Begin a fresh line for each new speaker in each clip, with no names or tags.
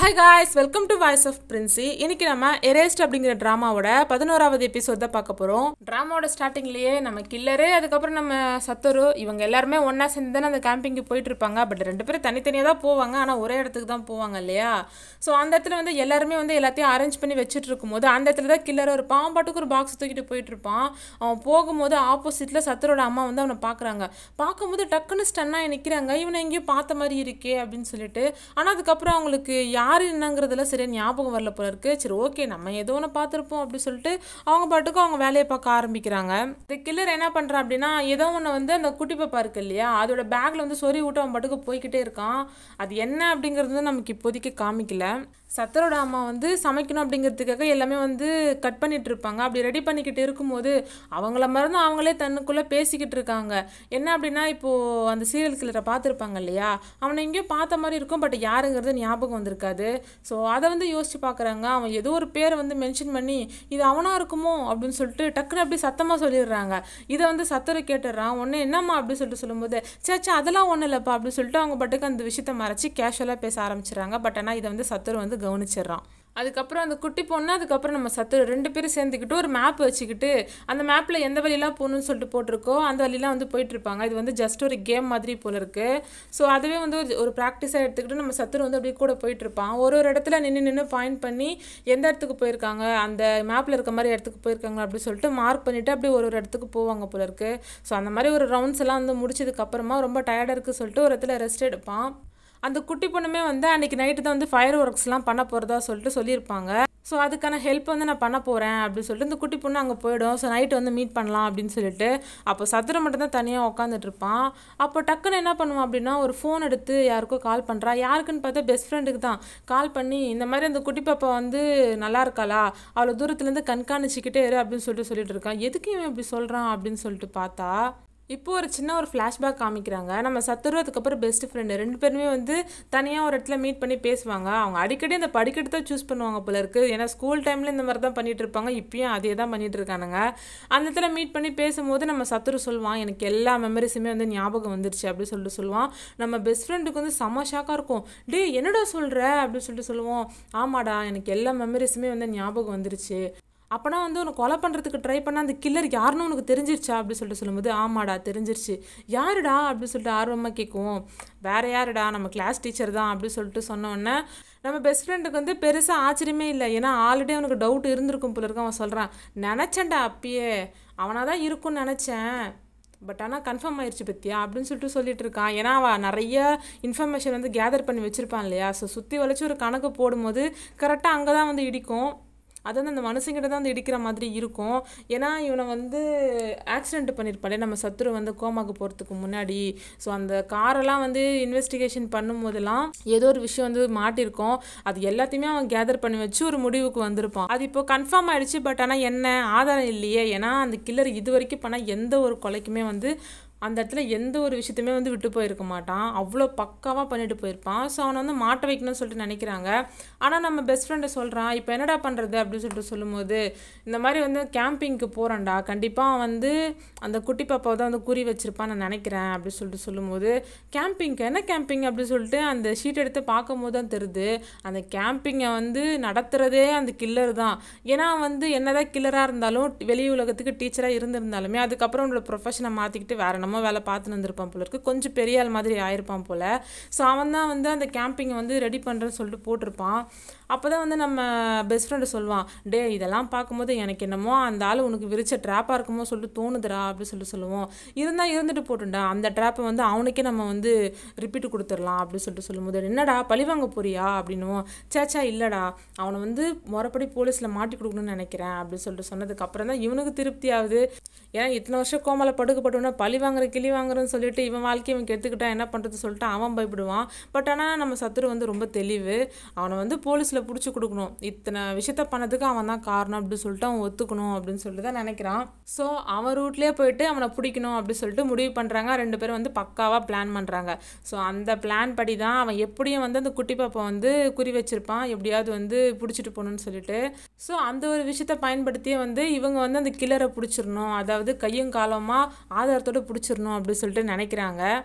hi guys welcome to voice of Princy இன்னைக்கு நம்ம Erased அப்படிங்கிற ட்ராமாவோட பதினோராவது எபிசோட் தான் பார்க்க போகிறோம் ட்ராமாவோட ஸ்டார்டிங்லேயே நம்ம கில்லரு அதுக்கப்புறம் நம்ம சத்தரு இவங்க எல்லாருமே ஒன்றா சேர்ந்து தானே அந்த கேம்பிங்க்கு போயிட்டு இருப்பாங்க பட் ரெண்டு பேரும் தனித்தனியாக தான் போவாங்க ஆனால் ஒரே இடத்துக்கு தான் போவாங்க இல்லையா ஸோ அந்த இடத்துல வந்து எல்லாருமே வந்து எல்லாத்தையும் அரேஞ்ச் பண்ணி வச்சுட்டு இருக்கும்போது அந்த இடத்துல தான் கில்லரும் இருப்பான் அவன் பாட்டுக்கு ஒரு பாக்ஸ் தூக்கிட்டு போயிட்டு இருப்பான் அவன் போகும்போது ஆப்போசிட்டில் சத்தரோட அம்மா வந்து அவனை பார்க்குறாங்க பார்க்கும்போது டக்குன்னு ஸ்டன்னாக நிற்கிறாங்க இவனை எங்கேயோ பார்த்த மாதிரி இருக்கே அப்படின்னு சொல்லிட்டு ஆனால் அதுக்கப்புறம் அவங்களுக்கு யார் என்னங்கிறதுல சரியா ஞாபகம் வரல போல இருக்கு சரி ஓகே நம்ம ஏதோ ஒன்று பார்த்துருப்போம் அப்படின்னு சொல்லிட்டு அவங்க பாட்டுக்கு அவங்க வேலையை பார்க்க ஆரம்பிக்கிறாங்க இந்த கில்லர் என்ன பண்ணுறான் அப்படின்னா ஏதோ ஒன்று வந்து அந்த குட்டி பாப்பா இருக்கு இல்லையா அதோட பேக்கில் வந்து சொறி விட்டு அவன் பாட்டுக்கு போய்கிட்டே இருக்கான் அது என்ன அப்படிங்கிறது வந்து நமக்கு இப்போதைக்கு காமிக்கல சத்தரோட அம்மா வந்து சமைக்கணும் அப்படிங்கிறதுக்காக எல்லாமே வந்து கட் பண்ணிட்டு இருப்பாங்க அப்படி ரெடி பண்ணிக்கிட்டு இருக்கும்போது அவங்கள மறந்து அவங்களே தன்னுக்குள்ளே பேசிக்கிட்டு இருக்காங்க என்ன அப்படின்னா இப்போது அந்த சீரியல் கில்லரை பார்த்துருப்பாங்க இல்லையா அவனை எங்கேயோ பார்த்த மாதிரி இருக்கும் பட் யாருங்கிறது ஞாபகம் வந்திருக்காது ஸோ அதை வந்து யோசிச்சு பார்க்குறாங்க அவன் ஏதோ ஒரு பேரை வந்து மென்ஷன் பண்ணி இது அவனாக இருக்குமோ அப்படின்னு சொல்லிட்டு டக்குன்னு அப்படி சத்தமாக சொல்லிடுறாங்க இதை வந்து சத்தரை கேட்டுடுறான் ஒன்று என்னம்மா அப்படின்னு சொல்லிட்டு சொல்லும்போது சேச்சா அதெல்லாம் ஒன்றும் இல்லைப்பா அப்படின்னு சொல்லிட்டு அவங்க பாட்டுக்கு அந்த விஷயத்த மறைச்சி கேஷுவலாக பேச ஆரம்பிச்சிடுறாங்க பட் ஆனால் இதை வந்து சத்தர் வந்து கவனிச்சிடுறான் அதுக்கப்புறம் அந்த குட்டி பொண்ணு அதுக்கப்புறம் நம்ம சத்து ரெண்டு பேரும் சேர்ந்துக்கிட்டு ஒரு மேப் வச்சுக்கிட்டு அந்த மேப்பில் எந்த வழியெல்லாம் போகணும்னு சொல்லிட்டு போட்டிருக்கோ அந்த வழியெல்லாம் வந்து போயிட்டு இருப்பாங்க இது வந்து ஜஸ்ட் ஒரு கேம் மாதிரி போல இருக்கு ஸோ அதுவே வந்து ஒரு ஒரு ப்ராக்டிஸாக எடுத்துக்கிட்டு நம்ம சத்துரு வந்து அப்படியே கூட போயிட்டு இருப்பான் ஒரு ஒரு இடத்துல நின்று நின்று பாயிண்ட் பண்ணி எந்த இடத்துக்கு போயிருக்காங்க அந்த மேப்பில் இருக்க மாதிரி இடத்துக்கு போயிருக்காங்க அப்படின்னு சொல்லிட்டு மார்க் பண்ணிவிட்டு அப்படியே ஒரு ஒரு இடத்துக்கு போவாங்க போல இருக்கு ஸோ அந்த மாதிரி ஒரு ரவுண்ட்ஸ் எல்லாம் வந்து முடிச்சதுக்கு அப்புறமா ரொம்ப டயர்டாக இருக்குது சொல்லிட்டு ஒரு இடத்துல ரெஸ்ட் எடுப்பான் அந்த குட்டி பொண்ணுமே வந்து அன்றைக்கி நைட்டு தான் வந்து ஃபயர் ஒர்க்ஸ்லாம் பண்ண போகிறதா சொல்லிட்டு சொல்லியிருப்பாங்க ஸோ அதுக்கான ஹெல்ப் வந்து நான் பண்ண போகிறேன் அப்படின்னு சொல்லிட்டு இந்த குட்டி பொண்ணு அங்கே போயிடும் ஸோ நைட்டு வந்து மீட் பண்ணலாம் அப்படின்னு சொல்லிட்டு அப்போ சத்திரம் மட்டும் தான் தனியாக உட்காந்துட்டு இருப்பான் அப்போ டக்குன்னு என்ன பண்ணுவான் அப்படின்னா ஒரு ஃபோன் எடுத்து யாருக்கோ கால் பண்ணுறா யாருக்குன்னு பார்த்தா பெஸ்ட் ஃப்ரெண்டுக்கு தான் கால் பண்ணி இந்த மாதிரி அந்த குட்டி பாப்பா வந்து நல்லா இருக்காளா அவ்வளோ தூரத்துலேருந்து கண்காணிச்சிக்கிட்டே இரு அப்படின்னு சொல்லிட்டு சொல்லிட்டு இருக்கான் எதுக்கு இவன் இப்படி சொல்கிறான் அப்படின்னு சொல்லிட்டு பார்த்தா இப்போ ஒரு சின்ன ஒரு ஃப்ளாஷ்பேக் காமிக்கிறாங்க நம்ம சத்துரு அதுக்கப்புறம் பெஸ்ட் ஃப்ரெண்டு ரெண்டு பேருமே வந்து தனியாக ஒரு இடத்துல மீட் பண்ணி பேசுவாங்க அவங்க அடிக்கடி அந்த படிக்கட்டு தான் சூஸ் பண்ணுவாங்க போல இருக்கு ஏன்னா ஸ்கூல் டைமில் இந்த மாதிரி தான் பண்ணிட்டு இருப்பாங்க இப்பயும் அதே தான் பண்ணிட்டு இருக்கானுங்க அந்த இடத்துல மீட் பண்ணி பேசும்போது நம்ம சத்துரு சொல்லுவான் எனக்கு எல்லா மெமரிஸுமே வந்து ஞாபகம் வந்துருச்சு அப்படின்னு சொல்லிட்டு சொல்லுவான் நம்ம பெஸ்ட் ஃப்ரெண்டுக்கு வந்து செம்ம ஷாக்காக இருக்கும் டே என்னடா சொல்கிற அப்படின்னு சொல்லிட்டு சொல்லுவோம் ஆமாடா எனக்கு எல்லா மெமரிஸுமே வந்து ஞாபகம் வந்துருச்சு அப்போனா வந்து உனக்கு கொலை பண்ணுறதுக்கு ட்ரை பண்ண அந்த கில்லர் யாருன்னு உனக்கு தெரிஞ்சிருச்சா அப்படின்னு சொல்லிட்டு சொல்லும்போது ஆமாடா தெரிஞ்சிருச்சு யாருடா அப்படின்னு சொல்லிட்டு ஆர்வமாக கேட்குவோம் வேற யாருடா நம்ம கிளாஸ் டீச்சர் தான் அப்படின்னு சொல்லிட்டு சொன்னோடனே நம்ம பெஸ்ட் ஃப்ரெண்டுக்கு வந்து பெருசாக ஆச்சரியமே இல்லை ஏன்னா ஆல்ரெடி அவனுக்கு டவுட் இருந்திருக்கும் போல இருக்கு அவன் சொல்கிறான் நினச்சேன்டா அப்பயே அவனாக தான் இருக்கும்னு நினச்சேன் பட் ஆனால் கன்ஃபார்ம் ஆயிடுச்சு பத்தியா அப்படின்னு சொல்லிட்டு சொல்லிட்டு இருக்கான் ஏன்னா அவன் நிறைய இன்ஃபர்மேஷன் வந்து கேதர் பண்ணி வச்சுருப்பான் இல்லையா ஸோ சுற்றி வளைச்சி ஒரு கணக்கு போடும்போது கரெக்டாக அங்கே தான் வந்து இடிக்கும் அது வந்து அந்த மனுஷங்கிட்ட தான் வந்து இடிக்கிற மாதிரி இருக்கும் ஏன்னா இவனை வந்து ஆக்சிடென்ட் பண்ணியிருப்பாளே நம்ம சத்துரு வந்து கோமாக்கு போகிறதுக்கு முன்னாடி ஸோ அந்த காரெல்லாம் வந்து இன்வெஸ்டிகேஷன் பண்ணும்போதெல்லாம் ஏதோ ஒரு விஷயம் வந்து மாட்டிருக்கோம் அது எல்லாத்தையுமே அவன் கேதர் பண்ணி வச்சு ஒரு முடிவுக்கு வந்திருப்பான் அது இப்போ கன்ஃபார்ம் ஆயிடுச்சு பட் ஆனால் என்ன ஆதாரம் இல்லையே ஏன்னா அந்த கில்லர் இது வரைக்கும் பண்ண எந்த ஒரு கொலைக்குமே வந்து அந்த இடத்துல எந்த ஒரு விஷயத்தையுமே வந்து விட்டு போயிருக்க மாட்டான் அவ்வளோ பக்காவாக பண்ணிட்டு போயிருப்பான் ஸோ அவனை வந்து மாட்ட வைக்கணும்னு சொல்லிட்டு நினைக்கிறாங்க ஆனால் நம்ம பெஸ்ட் ஃப்ரெண்டை சொல்கிறான் இப்போ என்னடா பண்ணுறது அப்படின்னு சொல்லிட்டு சொல்லும்போது இந்த மாதிரி வந்து கேம்பிங்க்கு போகிறேன்டா கண்டிப்பாக வந்து அந்த குட்டி பாப்பாவை தான் வந்து குறி வச்சிருப்பான்னு நான் நினைக்கிறேன் அப்படின்னு சொல்லிட்டு சொல்லும்போது கேம்பிங்க்கு என்ன கேம்பிங் அப்படின்னு சொல்லிட்டு அந்த ஷீட் எடுத்து பார்க்கும்போது தான் தெரியுது அந்த கேம்பிங்கை வந்து நடத்துகிறதே அந்த கில்லர் தான் ஏன்னா வந்து என்னதான் கில்லராக இருந்தாலும் வெளி உலகத்துக்கு டீச்சராக இருந்திருந்தாலுமே அதுக்கப்புறம் உங்களோட ப்ரொஃபஷனை மாற்றிக்கிட்டு வேற நம்ம வேலை பார்த்துன்னு வந்திருப்பான் போல இருக்கு கொஞ்சம் பெரிய ஆள் மாதிரி ஆயிருப்பான் போல ஸோ அவன் தான் வந்து அந்த கேம்பிங்கை வந்து ரெடி பண்ணுறேன்னு சொல்லிட்டு போட்டிருப்பான் அப்போ தான் வந்து நம்ம பெஸ்ட் ஃப்ரெண்டு சொல்லுவான் டே இதெல்லாம் பார்க்கும்போது எனக்கு என்னமோ அந்த ஆள் உனக்கு விரிச்ச ட்ராப்பாக இருக்குமோ சொல்லிட்டு தோணுதுடா அப்படின்னு சொல்லிட்டு சொல்லுவோம் இருந்தால் இருந்துட்டு போட்டுண்டா அந்த ட்ராப்பை வந்து அவனுக்கே நம்ம வந்து ரிப்பீட் கொடுத்துடலாம் அப்படின்னு சொல்லிட்டு சொல்லும்போது என்னடா பழிவாங்க போறியா அப்படின்னுவோம் சேச்சா இல்லைடா அவனை வந்து முறைப்படி போலீஸில் மாட்டி கொடுக்கணும்னு நினைக்கிறேன் அப்படின்னு சொல்லிட்டு சொன்னதுக்கு அப்புறம் தான் இவனுக்கு திருப்தி ஆகுது ஏன்னா இத்தனை வருஷம் கோமலை படுக்கப்பட்டவனா பழி வாங்குற கிளி வாங்குறன்னு சொல்லிட்டு இவன் வாழ்க்கையை இவன் கெடுத்துக்கிட்டா என்ன பண்ணுறது சொல்லிட்டு அவன் பயப்படுவான் பட் ஆனால் நம்ம சத்துரு வந்து ரொம்ப தெளிவு அவனை வந்து போலீஸில் பிடிச்சி கொடுக்கணும் இத்தனை விஷயத்த பண்ணதுக்கு அவன் தான் காரணம் அப்படின்னு சொல்லிட்டு அவன் ஒத்துக்கணும் அப்படின்னு சொல்லிட்டு தான் நினைக்கிறான் ஸோ அவன் ரூட்லேயே போயிட்டு அவனை பிடிக்கணும் அப்படின்னு சொல்லிட்டு முடிவு பண்ணுறாங்க ரெண்டு பேரும் வந்து பக்காவாக பிளான் பண்ணுறாங்க ஸோ அந்த பிளான் படி தான் அவன் எப்படியும் வந்து அந்த குட்டி பாப்பா வந்து குறி வச்சிருப்பான் எப்படியாவது வந்து பிடிச்சிட்டு போகணும்னு சொல்லிட்டு ஸோ அந்த ஒரு விஷயத்த பயன்படுத்தியே வந்து இவங்க வந்து அந்த கில்லரை பிடிச்சிடணும் அதாவது கையும் காலமாக ஆதாரத்தோடு பிடிச்சிடணும் அப்படின்னு சொல்லிட்டு நினைக்கிறாங்க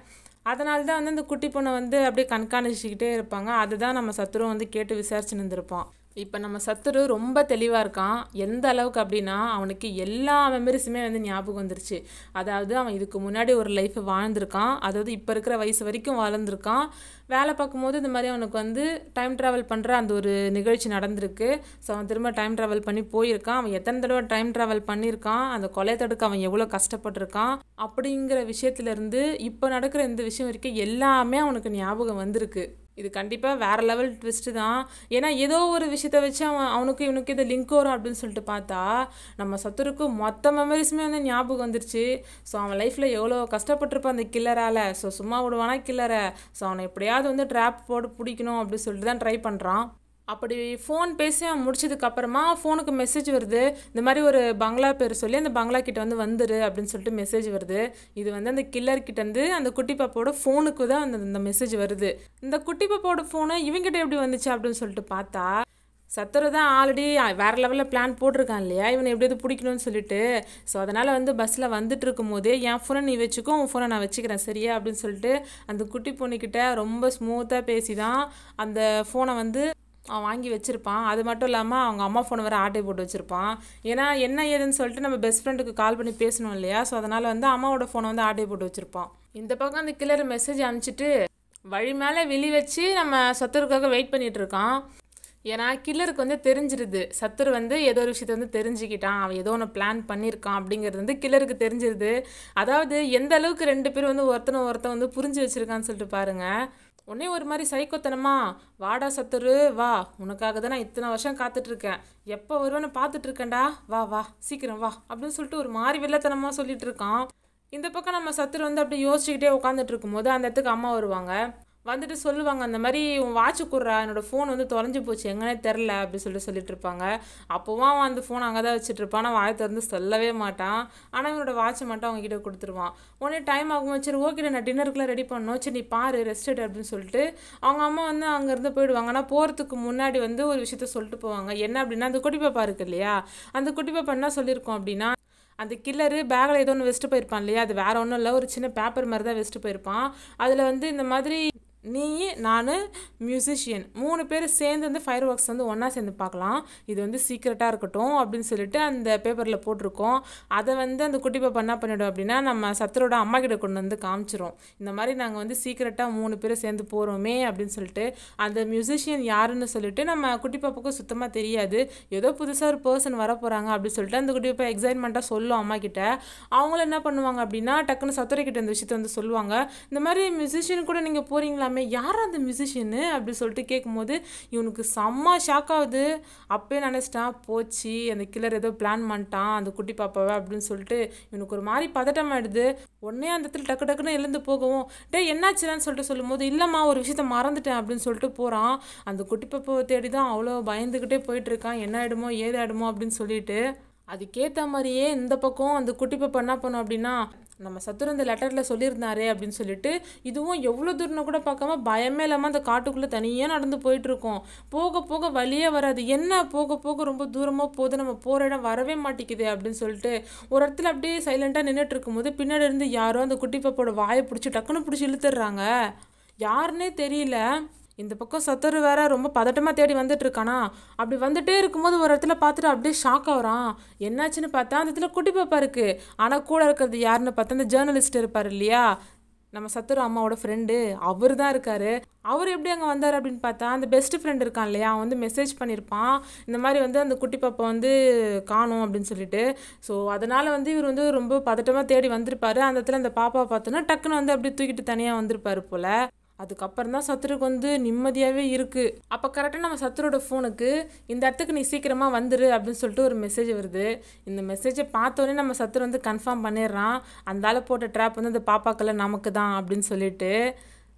அதனால தான் வந்து அந்த குட்டி பொண்ணை வந்து அப்படியே கண்காணிச்சுக்கிட்டே இருப்பாங்க அதுதான் நம்ம சத்துருவும் வந்து கேட்டு விசாரிச்சுன்னு இருந்திருப்போம் இப்போ நம்ம சத்துரு ரொம்ப தெளிவாக இருக்கான் எந்த அளவுக்கு அப்படின்னா அவனுக்கு எல்லா மெமரிஸுமே வந்து ஞாபகம் வந்துருச்சு அதாவது அவன் இதுக்கு முன்னாடி ஒரு லைஃப் வாழ்ந்திருக்கான் அதாவது இப்போ இருக்கிற வயசு வரைக்கும் வாழ்ந்திருக்கான் வேலை பார்க்கும்போது இந்த மாதிரி அவனுக்கு வந்து டைம் ட்ராவல் பண்ணுற அந்த ஒரு நிகழ்ச்சி நடந்திருக்கு ஸோ அவன் திரும்ப டைம் ட்ராவல் பண்ணி போயிருக்கான் அவன் எத்தனை தடவை டைம் ட்ராவல் பண்ணியிருக்கான் அந்த கொலை தடுக்க அவன் எவ்வளோ கஷ்டப்பட்டிருக்கான் அப்படிங்கிற விஷயத்துலேருந்து இப்போ நடக்கிற இந்த விஷயம் வரைக்கும் எல்லாமே அவனுக்கு ஞாபகம் வந்திருக்கு இது கண்டிப்பாக வேற லெவல் ட்விஸ்ட்டு தான் ஏன்னா ஏதோ ஒரு விஷயத்த வச்சு அவன் அவனுக்கு இவனுக்கு இது லிங்க் வரும் அப்படின்னு சொல்லிட்டு பார்த்தா நம்ம சத்துருக்கு மொத்த மெமரிஸுமே வந்து ஞாபகம் வந்துருச்சு ஸோ அவன் லைஃப்பில் எவ்வளோ கஷ்டப்பட்டிருப்பான் அந்த கில்லரால் ஸோ சும்மா விடுவானா கில்லரை ஸோ அவனை எப்படியாவது வந்து ட்ராப் போட்டு பிடிக்கணும் அப்படின்னு சொல்லிட்டு தான் ட்ரை பண்ணுறான் அப்படி ஃபோன் பேசி அவன் முடிச்சதுக்கு அப்புறமா ஃபோனுக்கு மெசேஜ் வருது இந்த மாதிரி ஒரு பங்களா பேர் சொல்லி அந்த பங்களா கிட்ட வந்து வந்துரு அப்படின்னு சொல்லிட்டு மெசேஜ் வருது இது வந்து அந்த கில்லர் கிட்ட இருந்து அந்த குட்டி பாப்பாவோட ஃபோனுக்கு தான் அந்த இந்த மெசேஜ் வருது இந்த குட்டி பாப்பாவோட ஃபோனு இவங்கிட்ட எப்படி வந்துச்சு அப்படின்னு சொல்லிட்டு பார்த்தா சத்துரு தான் ஆல்ரெடி வேற லெவலில் பிளான் போட்டிருக்கான் இல்லையா இவனை எப்படியாவது பிடிக்கணும்னு சொல்லிட்டு ஸோ அதனால் வந்து பஸ்ஸில் வந்துட்டு இருக்கும்போதே என் ஃபோனை நீ வச்சுக்கோ உன் ஃபோனை நான் வச்சுக்கிறேன் சரியா அப்படின்னு சொல்லிட்டு அந்த குட்டி பொண்ணுக்கிட்ட ரொம்ப ஸ்மூத்தாக பேசி தான் அந்த ஃபோனை வந்து அவன் வாங்கி வச்சுருப்பான் அது மட்டும் இல்லாமல் அவங்க அம்மா ஃபோனை வேறு ஆட்டை போட்டு வச்சுருப்பான் ஏன்னா என்ன ஏதுன்னு சொல்லிட்டு நம்ம பெஸ்ட் ஃப்ரெண்டுக்கு கால் பண்ணி பேசணும் இல்லையா ஸோ அதனால் வந்து அம்மாவோட ஃபோனை வந்து ஆட்டை போட்டு வச்சுருப்பான் இந்த பக்கம் அந்த கில்லர் மெசேஜ் அனுப்பிச்சிட்டு வழி மேலே வெளி வச்சு நம்ம சத்துருக்காக வெயிட் பண்ணிட்டு இருக்கான் ஏன்னா கில்லருக்கு வந்து தெரிஞ்சிருது சத்துரு வந்து ஏதோ ஒரு விஷயத்த வந்து தெரிஞ்சுக்கிட்டான் அவன் ஏதோ ஒன்று பிளான் பண்ணியிருக்கான் அப்படிங்கிறது வந்து கில்லருக்கு தெரிஞ்சிருது அதாவது எந்த அளவுக்கு ரெண்டு பேரும் வந்து ஒருத்தனை ஒருத்தன் வந்து புரிஞ்சு வச்சிருக்கான்னு சொல்லிட்டு பாருங்க உடனே ஒரு மாதிரி சைக்கோத்தனமா வாடா சத்துரு வா உனக்காக தான் நான் இத்தனை வருஷம் காத்துட்டு இருக்கேன் எப்போ வருவேன்னு பார்த்துட்டு இருக்கேன்டா வா வா சீக்கிரம் வா அப்படின்னு சொல்லிட்டு ஒரு மாதிரி வில்லத்தனமா சொல்லிட்டு இருக்கான் இந்த பக்கம் நம்ம சத்துரு வந்து அப்படியே யோசிச்சுக்கிட்டே உட்காந்துட்டு இருக்கும்போது அந்த இடத்துக்கு அம்மா வருவாங்க வந்துட்டு சொல்லுவாங்க அந்த மாதிரி உன் வாட்ச் குடுறா என்னோட ஃபோன் வந்து தொலைஞ்சு போச்சு எங்கன்னே தெரில அப்படி சொல்லி சொல்லிட்டு இருப்பாங்க அப்போவும் அவன் அந்த ஃபோன் அங்கே தான் வச்சுட்டு இருப்பான் ஆனால் வாயை திறந்து சொல்லவே மாட்டான் ஆனால் இவனோட வாட்சை மட்டும் அவங்க கிட்ட கொடுத்துருவான் உடனே டைம் ஆகும் சரி ஓகே நான் டின்னருக்குலாம் ரெடி பண்ணணும் சரி நீ பாரு ரெஸ்ட் எடு அப்படின்னு சொல்லிட்டு அவங்க அம்மா வந்து அங்கேருந்து போயிடுவாங்க ஆனால் போகிறதுக்கு முன்னாடி வந்து ஒரு விஷயத்த சொல்லிட்டு போவாங்க என்ன அப்படின்னா அந்த குட்டி பாப்பா இருக்கு இல்லையா அந்த குட்டி பாப்பா என்ன சொல்லியிருக்கோம் அப்படின்னா அந்த கில்லரு பேக்கில் ஏதோ ஒன்று வச்சுட்டு போயிருப்பான் இல்லையா அது வேற ஒன்றும் இல்லை ஒரு சின்ன பேப்பர் மாதிரி தான் வச்சுட்டு போயிருப்பான் அதில் வந்து இந்த மாதிரி நீ நான் மியூசிஷியன் மூணு பேர் சேர்ந்து வந்து ஃபயர் ஒர்க்ஸ் வந்து ஒன்றா சேர்ந்து பார்க்கலாம் இது வந்து சீக்ரெட்டாக இருக்கட்டும் அப்படின்னு சொல்லிட்டு அந்த பேப்பரில் போட்டிருக்கோம் அதை வந்து அந்த குட்டி பாப்பா என்ன பண்ணிடும் அப்படின்னா நம்ம சத்தரோட அம்மா கிட்ட கொண்டு வந்து காமிச்சிரும் இந்த மாதிரி நாங்கள் வந்து சீக்ரெட்டாக மூணு பேர் சேர்ந்து போகிறோமே அப்படின்னு சொல்லிட்டு அந்த மியூசிஷியன் யாருன்னு சொல்லிட்டு நம்ம குட்டி பாப்பாவுக்கு சுத்தமாக தெரியாது ஏதோ புதுசாக ஒரு பர்சன் வர போகிறாங்க அப்படின்னு சொல்லிட்டு அந்த குட்டி பாப்பா எக்ஸைட்மெண்ட்டாக சொல்லும் அம்மா கிட்ட அவங்களும் என்ன பண்ணுவாங்க அப்படின்னா டக்குன்னு சத்துரை கிட்ட இந்த விஷயத்த வந்து சொல்லுவாங்க இந்த மாதிரி மியூசிஷியன் கூட நீங்கள் போகிறீங்களாமே யார் அந்த மியூசிஷியனு அப்படி சொல்லிட்டு கேட்கும்போது இவனுக்கு செம்ம ஷாக் ஆகுது அப்பயே நினச்சிட்டான் போச்சு அந்த கில்லர் ஏதோ பிளான் பண்ணிட்டான் அந்த குட்டி பாப்பாவை அப்படின்னு சொல்லிட்டு இவனுக்கு ஒரு மாதிரி பதட்டம் ஆயிடுது உடனே அந்த இடத்துல டக்கு டக்குன்னு எழுந்து போகவும் டே என்னாச்சுன்னு சொல்லிட்டு சொல்லும்போது இல்லைம்மா ஒரு விஷயத்த மறந்துட்டேன் அப்படின்னு சொல்லிட்டு போகிறான் அந்த குட்டி பாப்பாவை தேடி தான் அவ்வளோ பயந்துக்கிட்டே போயிட்டு இருக்கான் என்ன ஆயிடுமோ ஏதாயிடுமோ அப்படின்னு சொல்லிட்டு அதுக்கேற்ற மாதிரியே இந்த பக்கம் அந்த குட்டி பாப்பா என்ன பண்ணும் அப்படின்னா நம்ம சத்துரு இந்த லெட்டரில் சொல்லியிருந்தாரே அப்படின்னு சொல்லிட்டு இதுவும் எவ்வளோ தூரம்னு கூட பார்க்காம பயமே இல்லாமல் அந்த காட்டுக்குள்ளே தனியாக நடந்து போயிட்டு இருக்கோம் போக போக வழியே வராது என்ன போக போக ரொம்ப தூரமாக போகுது நம்ம போகிற இடம் வரவே மாட்டேங்குது அப்படின்னு சொல்லிட்டு ஒரு இடத்துல அப்படியே சைலண்ட்டாக நின்றுட்டு இருக்கும்போது பின்னாடி இருந்து யாரோ அந்த குட்டி பாப்போட வாயை பிடிச்சி டக்குன்னு பிடிச்சி இழுத்துடுறாங்க யாருன்னே தெரியல இந்த பக்கம் சத்துரு வேற ரொம்ப பதட்டமாக தேடி வந்துட்டு இருக்கானா அப்படி வந்துட்டே இருக்கும்போது ஒரு இடத்துல பார்த்துட்டு அப்படியே ஷாக் ஆகுறான் என்னாச்சுன்னு பார்த்தா அந்த இடத்துல குட்டி பாப்பா இருக்கு ஆனால் கூட இருக்கிறது யாருன்னு பார்த்தா அந்த ஜேர்னலிஸ்ட் இருப்பார் இல்லையா நம்ம சத்துரு அம்மாவோட ஃப்ரெண்டு அவர் தான் இருக்காரு அவர் எப்படி அங்கே வந்தார் அப்படின்னு பார்த்தா அந்த பெஸ்ட் ஃப்ரெண்ட் இருக்கான் இல்லையா அவன் வந்து மெசேஜ் பண்ணியிருப்பான் இந்த மாதிரி வந்து அந்த குட்டி பாப்பா வந்து காணும் அப்படின்னு சொல்லிட்டு ஸோ அதனால் வந்து இவர் வந்து ரொம்ப பதட்டமாக தேடி வந்திருப்பாரு அந்த இடத்துல அந்த பாப்பாவை பார்த்தோன்னா டக்குன்னு வந்து அப்படியே தூக்கிட்டு தனியாக வந்திருப்பாரு போல் அதுக்கப்புறம் தான் சத்துருக்கு வந்து நிம்மதியாகவே இருக்குது அப்போ கரெக்டாக நம்ம சத்துரோட ஃபோனுக்கு இந்த இடத்துக்கு நீ சீக்கிரமாக வந்துரு அப்படின்னு சொல்லிட்டு ஒரு மெசேஜ் வருது இந்த மெசேஜை பார்த்தோன்னே நம்ம சத்துரு வந்து கன்ஃபார்ம் பண்ணிடுறான் அந்த ஆள் போட்ட ட்ராப் வந்து அந்த பாப்பாக்கெல்லாம் நமக்கு தான் அப்படின்னு சொல்லிட்டு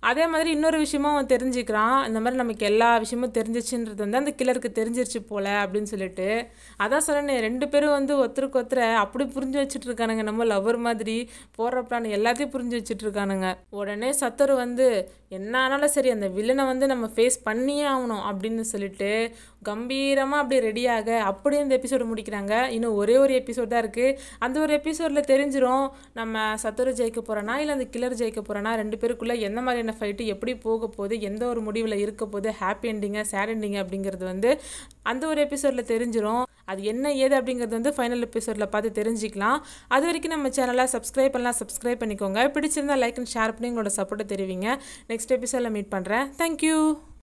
அதே மாதிரி இன்னொரு விஷயமும் அவன் தெரிஞ்சுக்கிறான் இந்த மாதிரி நமக்கு எல்லா விஷயமும் தெரிஞ்சிச்சுன்றது வந்து அந்த கில்லருக்கு தெரிஞ்சிருச்சு போல அப்படின்னு சொல்லிட்டு அதான் சொன்னேனே ரெண்டு பேரும் வந்து ஒருத்தருக்கு ஒருத்தரை அப்படி புரிஞ்சு வச்சுட்டு இருக்கானுங்க நம்ம லவர் மாதிரி போடுற பிளான் எல்லாத்தையும் புரிஞ்சு வச்சுட்டு இருக்கானுங்க உடனே சத்தரு வந்து என்ன ஆனாலும் சரி அந்த வில்லனை வந்து நம்ம ஃபேஸ் பண்ணியே ஆகணும் அப்படின்னு சொல்லிட்டு கம்பீரமாக அப்படியே ரெடியாக அப்படியே இந்த எபிசோடு முடிக்கிறாங்க இன்னும் ஒரே ஒரு எபிசோட் தான் இருக்குது அந்த ஒரு எபிசோடில் தெரிஞ்சிரும் நம்ம சத்துரு ஜெயிக்க போகிறோன்னா இல்லை அந்த கில்லர் ஜெயிக்க போகிறோன்னா ரெண்டு பேருக்குள்ளே எந்த மாதிரியான ஃபைட்டு எப்படி போக போகுது எந்த ஒரு முடிவில் இருக்க போகுது ஹாப்பி எண்டிங்காக சேட் எண்டிங் அப்படிங்கிறது வந்து அந்த ஒரு எபிசோடில் தெரிஞ்சிரும் அது என்ன ஏது அப்படிங்கிறது வந்து ஃபைனல் எபிசோடில் பார்த்து தெரிஞ்சுக்கலாம் அது வரைக்கும் நம்ம சேனலை சப்ஸ்கிரைப் பண்ணலாம் சப்ஸ்கிரைப் பண்ணிக்கோங்க பிடிச்சிருந்தா லைக் அண்ட் ஷேர் பண்ணி உங்களோட சப்போர்ட்டை தெரிவிங்க நெக்ஸ்ட் எபிசோடில் மீட் பண்ணுறேன் தேங்க்யூ